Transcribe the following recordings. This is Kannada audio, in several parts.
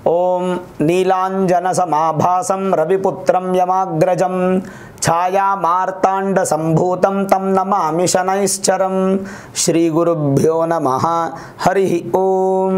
ಓಂ ನೀಲಾಂಜನಸಮಾಭಾಸಂ ರವಿಪುತ್ರಂ ಯಮಾಗ್ರಜಂ ಛಾಯಾಮಾರ್ತಾಂಡ ಸಂಭೂತಂ ತಂ ನಮಾಮಿ ಶನೈಶ್ಚರಂ ಶ್ರೀ ಗುರುಭ್ಯೋ ನಮಃ ಹರಿ ಓಂ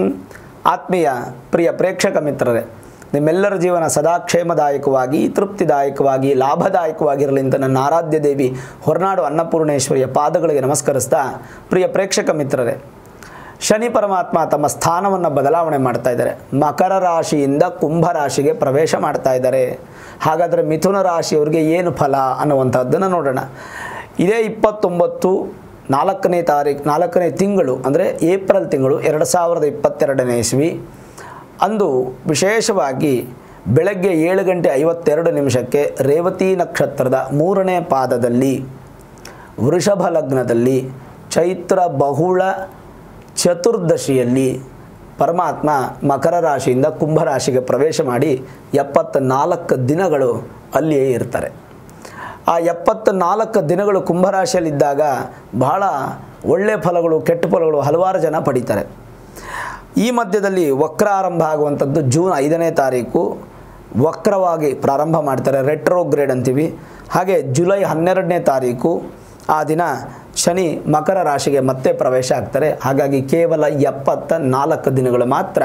ಆತ್ಮೀಯ ಪ್ರಿಯ ಪ್ರೇಕ್ಷಕ ಮಿತ್ರರೇ ನಿಮ್ಮೆಲ್ಲರ ಜೀವನ ಸದಾ ಕ್ಷೇಮದಾಯಕವಾಗಿ ತೃಪ್ತಿದಾಯಕವಾಗಿ ಲಾಭದಾಯಕವಾಗಿರಲಿ ಅಂತ ನನ್ನ ಆರಾಧ್ಯ ದೇವಿ ಹೊರನಾಡು ಅನ್ನಪೂರ್ಣೇಶ್ವರಿಯ ಪಾದಗಳಿಗೆ ನಮಸ್ಕರಿಸ್ತಾ ಪ್ರಿಯ ಪ್ರೇಕ್ಷಕ ಮಿತ್ರರೇ ಶನಿ ಪರಮಾತ್ಮ ತಮ್ಮ ಸ್ಥಾನವನ್ನು ಬದಲಾವಣೆ ಮಾಡ್ತಾ ಇದ್ದಾರೆ ಮಕರ ರಾಶಿಯಿಂದ ಕುಂಭ ರಾಶಿಗೆ ಪ್ರವೇಶ ಮಾಡ್ತಾ ಇದ್ದಾರೆ ಹಾಗಾದರೆ ಮಿಥುನ ರಾಶಿಯವರಿಗೆ ಏನು ಫಲ ಅನ್ನುವಂಥದ್ದನ್ನು ನೋಡೋಣ ಇದೇ ಇಪ್ಪತ್ತೊಂಬತ್ತು ನಾಲ್ಕನೇ ತಾರೀಕು ನಾಲ್ಕನೇ ತಿಂಗಳು ಅಂದರೆ ಏಪ್ರಿಲ್ ತಿಂಗಳು ಎರಡು ಸಾವಿರದ ಇಪ್ಪತ್ತೆರಡನೇ ಇಸ್ವಿ ಅಂದು ವಿಶೇಷವಾಗಿ ಬೆಳಗ್ಗೆ ಏಳು ಗಂಟೆ ಐವತ್ತೆರಡು ನಿಮಿಷಕ್ಕೆ ರೇವತಿ ನಕ್ಷತ್ರದ ಮೂರನೇ ಪಾದದಲ್ಲಿ ವೃಷಭ ಲಗ್ನದಲ್ಲಿ ಚೈತ್ರ ಬಹುಳ ಚತುರ್ದಶಿಯಲ್ಲಿ ಪರಮಾತ್ಮ ಮಕರ ರಾಶಿಯಿಂದ ಕುಂಭ ರಾಶಿಗೆ ಪ್ರವೇಶ ಮಾಡಿ ಎಪ್ಪತ್ತ ನಾಲ್ಕು ದಿನಗಳು ಅಲ್ಲಿಯೇ ಇರ್ತಾರೆ ಆ ಎಪ್ಪತ್ತ ನಾಲ್ಕು ದಿನಗಳು ಕುಂಭರಾಶಿಯಲ್ಲಿದ್ದಾಗ ಬಹಳ ಒಳ್ಳೆಯ ಫಲಗಳು ಕೆಟ್ಟ ಫಲಗಳು ಹಲವಾರು ಜನ ಪಡೀತಾರೆ ಈ ಮಧ್ಯದಲ್ಲಿ ವಕ್ರ ಆರಂಭ ಆಗುವಂಥದ್ದು ಜೂನ್ ಐದನೇ ತಾರೀಕು ವಕ್ರವಾಗಿ ಪ್ರಾರಂಭ ಮಾಡ್ತಾರೆ ರೆಟ್ರೋಗ್ರೇಡ್ ಅಂತೀವಿ ಹಾಗೆ ಜುಲೈ ಹನ್ನೆರಡನೇ ತಾರೀಕು ಆ ದಿನ ಶನಿ ಮಕರ ರಾಶಿಗೆ ಮತ್ತೆ ಪ್ರವೇಶ ಆಗ್ತಾರೆ ಹಾಗಾಗಿ ಕೇವಲ ಎಪ್ಪತ್ತ ನಾಲ್ಕು ದಿನಗಳು ಮಾತ್ರ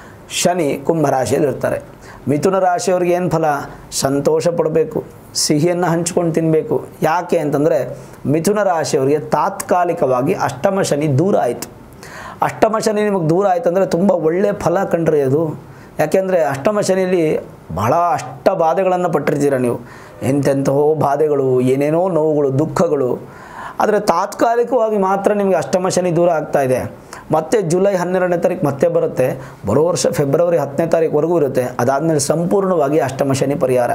ಶನಿ ಕುಂಭರಾಶಿಯಲ್ಲಿ ಇರ್ತಾರೆ ಮಿಥುನ ರಾಶಿಯವ್ರಿಗೆ ಏನು ಫಲ ಸಂತೋಷ ಪಡಬೇಕು ಸಿಹಿಯನ್ನು ಹಂಚ್ಕೊಂಡು ತಿನ್ನಬೇಕು ಯಾಕೆ ಅಂತಂದರೆ ಮಿಥುನ ರಾಶಿಯವರಿಗೆ ತಾತ್ಕಾಲಿಕವಾಗಿ ಅಷ್ಟಮ ಶನಿ ದೂರ ಆಯಿತು ಅಷ್ಟಮ ಶನಿ ನಿಮಗೆ ದೂರ ಆಯ್ತು ಅಂದರೆ ತುಂಬ ಒಳ್ಳೆಯ ಫಲ ಕಂಡ್ರಿ ಅದು ಯಾಕೆಂದರೆ ಅಷ್ಟಮ ಶನಿಯಲ್ಲಿ ಬಹಳ ಅಷ್ಟ ಬಾಧೆಗಳನ್ನು ಪಟ್ಟಿರ್ತೀರ ನೀವು ಎಂತೆಂಥವೋ ಬಾಧೆಗಳು ಏನೇನೋ ನೋವುಗಳು ದುಃಖಗಳು ಆದರೆ ತಾತ್ಕಾಲಿಕವಾಗಿ ಮಾತ್ರ ನಿಮಗೆ ಅಷ್ಟಮ ಶನಿ ದೂರ ಆಗ್ತಾ ಇದೆ ಮತ್ತೆ ಜುಲೈ ಹನ್ನೆರಡನೇ ತಾರೀಕು ಮತ್ತೆ ಬರುತ್ತೆ ಬರೋ ವರ್ಷ ಫೆಬ್ರವರಿ ಹತ್ತನೇ ತಾರೀಕುವರೆಗೂ ಇರುತ್ತೆ ಅದಾದಮೇಲೆ ಸಂಪೂರ್ಣವಾಗಿ ಅಷ್ಟಮ ಶನಿ ಪರಿಹಾರ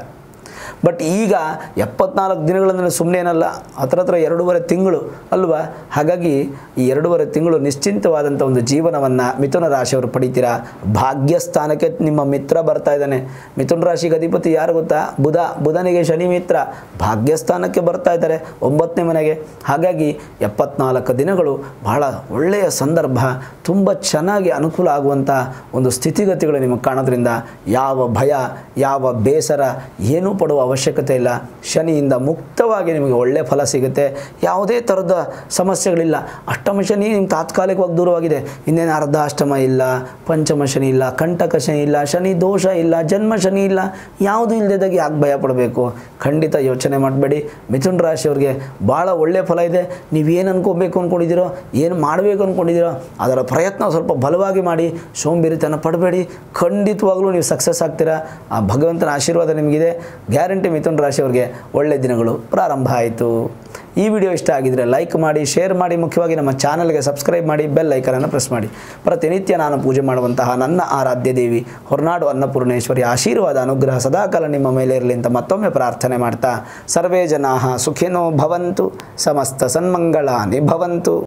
ಬಟ್ ಈಗ ಎಪ್ಪತ್ನಾಲ್ಕು ದಿನಗಳಂದರೆ ಸುಮ್ಮನೆ ಏನಲ್ಲ ಹತ್ರ ಹತ್ರ ಎರಡೂವರೆ ತಿಂಗಳು ಅಲ್ವಾ ಹಾಗಾಗಿ ಈ ಎರಡೂವರೆ ತಿಂಗಳು ನಿಶ್ಚಿಂತವಾದಂಥ ಒಂದು ಜೀವನವನ್ನು ಮಿಥುನ ರಾಶಿಯವರು ಪಡಿತೀರಾ ಭಾಗ್ಯಸ್ಥಾನಕ್ಕೆ ನಿಮ್ಮ ಮಿತ್ರ ಬರ್ತಾ ಇದ್ದಾನೆ ಮಿಥುನ ರಾಶಿಗೆ ಅಧಿಪತಿ ಯಾರು ಗೊತ್ತಾ ಬುಧ ಬುಧನಿಗೆ ಶನಿ ಮಿತ್ರ ಭಾಗ್ಯಸ್ಥಾನಕ್ಕೆ ಬರ್ತಾ ಇದ್ದಾರೆ ಒಂಬತ್ತನೇ ಮನೆಗೆ ಹಾಗಾಗಿ ಎಪ್ಪತ್ನಾಲ್ಕು ದಿನಗಳು ಬಹಳ ಒಳ್ಳೆಯ ಸಂದರ್ಭ ತುಂಬ ಚೆನ್ನಾಗಿ ಅನುಕೂಲ ಆಗುವಂಥ ಒಂದು ಸ್ಥಿತಿಗತಿಗಳು ನಿಮಗೆ ಕಾಣೋದ್ರಿಂದ ಯಾವ ಭಯ ಯಾವ ಬೇಸರ ಏನೂ ಪಡುವ ಅವಶ್ಯಕತೆ ಇಲ್ಲ ಶನಿಯಿಂದ ಮುಕ್ತವಾಗಿ ನಿಮಗೆ ಒಳ್ಳೆಯ ಫಲ ಸಿಗುತ್ತೆ ಯಾವುದೇ ಥರದ ಸಮಸ್ಯೆಗಳಿಲ್ಲ ಅಷ್ಟಮ ಶನಿ ನಿಮ್ಗೆ ತಾತ್ಕಾಲಿಕವಾಗಿ ದೂರವಾಗಿದೆ ಇನ್ನೇನು ಅರ್ಧ ಅಷ್ಟಮ ಇಲ್ಲ ಪಂಚಮ ಶನಿ ಇಲ್ಲ ಕಂಟಕ ಶನಿ ಇಲ್ಲ ಶನಿ ದೋಷ ಇಲ್ಲ ಜನ್ಮ ಶನಿ ಇಲ್ಲ ಯಾವುದೂ ಇಲ್ಲದಾಗ ಯಾಕೆ ಭಯ ಪಡಬೇಕು ಖಂಡಿತ ಯೋಚನೆ ಮಾಡಬೇಡಿ ಮಿಥುನ್ ರಾಶಿಯವ್ರಿಗೆ ಭಾಳ ಒಳ್ಳೆಯ ಫಲ ಇದೆ ನೀವೇನು ಅನ್ಕೋಬೇಕು ಅಂದ್ಕೊಂಡಿದ್ದೀರೋ ಏನು ಮಾಡಬೇಕು ಅಂದ್ಕೊಂಡಿದ್ದೀರೋ ಅದರ ಪ್ರಯತ್ನ ಸ್ವಲ್ಪ ಬಲವಾಗಿ ಮಾಡಿ ಸೋಂಬೇರಿತನ ಪಡಬೇಡಿ ಖಂಡಿತವಾಗ್ಲೂ ನೀವು ಸಕ್ಸಸ್ ಆಗ್ತೀರಾ ಆ ಭಗವಂತನ ಆಶೀರ್ವಾದ ನಿಮಗಿದೆ ಗ್ಯಾರಂಟಿ ಮಿಥುನ್ ರಾಶಿಯವ್ರಿಗೆ ಒಳ್ಳೆಯ ದಿನಗಳು ಪ್ರಾರಂಭ ಆಯಿತು ಈ ವಿಡಿಯೋ ಇಷ್ಟ ಆಗಿದರೆ ಲೈಕ್ ಮಾಡಿ ಶೇರ್ ಮಾಡಿ ಮುಖ್ಯವಾಗಿ ನಮ್ಮ ಚಾನಲ್ಗೆ ಸಬ್ಸ್ಕ್ರೈಬ್ ಮಾಡಿ ಬೆಲ್ ಐಕನನ್ನು ಪ್ರೆಸ್ ಮಾಡಿ ಪ್ರತಿನಿತ್ಯ ನಾನು ಪೂಜೆ ಮಾಡುವಂತಹ ನನ್ನ ಆರಾಧ್ಯ ದೇವಿ ಹೊರನಾಡು ಅನ್ನಪೂರ್ಣೇಶ್ವರಿ ಆಶೀರ್ವಾದ ಅನುಗ್ರಹ ಸದಾಕಾಲ ನಿಮ್ಮ ಮೇಲೆ ಇರಲಿ ಅಂತ ಮತ್ತೊಮ್ಮೆ ಪ್ರಾರ್ಥನೆ ಮಾಡ್ತಾ ಸರ್ವೇ ಜನಾ ಸುಖಿನೋ ಭವಂತು ಸಮಸ್ತ ಸನ್ಮಂಗಳಾನಿ ಭವಂತು